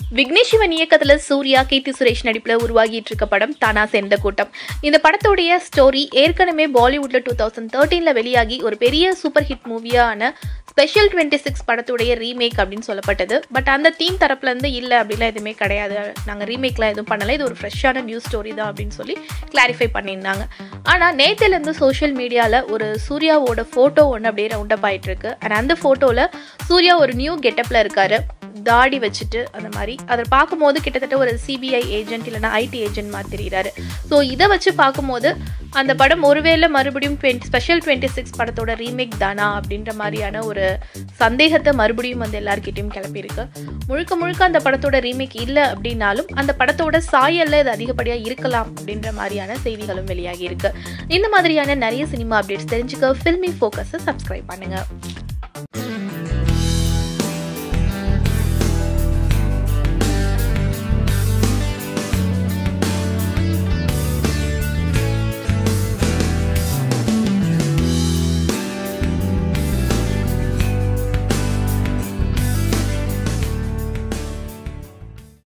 விக்னேஷ் சிவன் இயக்கத்துல சூர்யா கீர்த்தி சுரேஷ் நடிப்புல உருவாகிட்டு இருக்க படம் தானா சேர்ந்த கூட்டம் இந்த படத்துடைய ஸ்டோரி ஏற்கனவே பாலிவுட்ல டூ தௌசண்ட் தேர்ட்டீன்ல வெளியாகி ஒரு பெரிய சூப்பர் ஹிட் மூவியான ஸ்பெஷல் டுவெண்ட்டி சிக்ஸ் படத்துடைய ரீமேக் அப்படின்னு சொல்லப்பட்டது பட் அந்த தீம் தரப்புல இருந்து இல்லை அப்படிலாம் எதுவுமே கிடையாது நாங்கள் ரீமேக்லாம் எதுவும் பண்ணல இது ஒரு ஃப்ரெஷ்ஷான நியூஸ் ஸ்டோரி தான் அப்படின்னு சொல்லி கிளாரிஃபை பண்ணியிருந்தாங்க ஆனால் நேத்திலேருந்து சோஷியல் மீடியாவில் ஒரு சூர்யாவோட ஃபோட்டோ ஒன்று அப்படியே ரவுண்ட் அப் ஆயிட்டு இருக்கு அண்ட் அந்த ஃபோட்டோவில் சூர்யா ஒரு நியூ கெட்டப்பில் இருக்காரு தாடி வச்சுட்டு அந்த மாதிரி அதை பார்க்கும்போது கிட்டத்தட்ட ஒரு சிபிஐ ஏஜென்ட் இல்லைனா ஐடி ஏஜென்ட் மாதிரி தெரிகிறாரு ஸோ இதை வச்சு பார்க்கும்போது அந்த படம் ஒருவேளை மறுபடியும் டுவெண்ட்டி ஸ்பெஷல் டுவெண்ட்டி சிக்ஸ் படத்தோட ரீமேக் தானா அப்படின்ற மாதிரியான ஒரு சந்தேகத்தை மறுபடியும் வந்து எல்லார்கிட்டையும் கிளப்பியிருக்கு முழுக்க முழுக்க அந்த படத்தோட ரீமேக் இல்லை அப்படின்னாலும் அந்த படத்தோட சாயல்ல இது அதிகப்படியாக இருக்கலாம் அப்படின்ற மாதிரியான செய்திகளும் வெளியாகி இருக்கு இந்த மாதிரியான நிறைய சினிமா அப்டேட்ஸ் தெரிஞ்சுக்க ஃபில்மி ஃபோக்கஸை சப்ஸ்கிரைப் பண்ணுங்க